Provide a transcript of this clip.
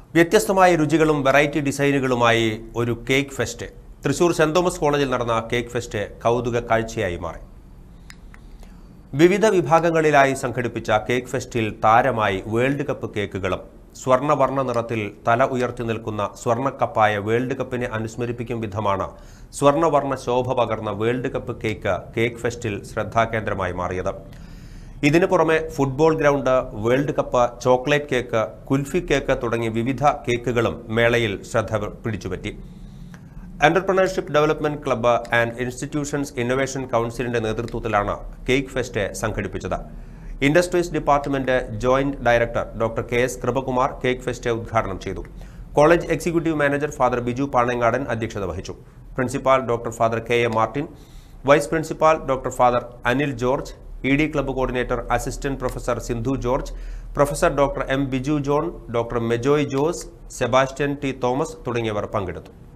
വ്യത്യസ്തമായ രുചികളും വെറൈറ്റി ഡിസൈനുകളുമായി ഒരു cake fest Thrissur Saint Thomas കോളേജിൽ നടന്ന കേക്ക് ഫെസ്റ്റ് കൗതുക കാഴ്ചയായി മാറി വിവിധ വിഭാഗങ്ങളിലായി സംഘടിപ്പിച്ച കേക്ക് ഫെസ്റ്റിൽ താരമായി വേൾഡ് കപ്പ് കേക്കുകളും സ്വർണ്ണവർണ്ണ നിറത്തിൽ തല ഉയർത്തി നിൽക്കുന്ന സ്വർണ്ണക്കപ്പായ വേൾഡ് കപ്പിനെ അനുസ്മരിപ്പിക്കും വിധമാണ് സ്വർണ്ണവർണ്ണ ശോഭ പകർന്ന വേൾഡ് കപ്പ് കേക്ക് കേക്ക് ഫെസ്റ്റിൽ ശ്രദ്ധാകേന്ദ്രമായി മാറിയത് ഇതിനു പുറമെ football ground world cup chocolate cake kulfi cake തുടങ്ങിയ വിവിധ കേക്കുകളും മേളയിൽ ശ്രദ്ധ പിടിച്ചുപറ്റി entrepreneurship development club and institutions innovation കൗൺസിലിന്റെ നേതൃത്വത്തിലാണ് കേക്ക് ഫെസ്റ്റ് സംഘടിപ്പിച്ചത് industries department joint director doctor K S Kripakumar cake fest ഉദ്ഘാടനം ചെയ്തു college executive manager father Biju Panangadan അധ്യക്ഷത വഹിച്ചു principal doctor father K A Martin vice principal doctor father Anil George E D club coordinator assistant professor Sindhu George professor doctor M Biju John doctor Mejoy Jose Sebastian T Thomas തുടങ്ങിയവർ പങ്കെടുത്തു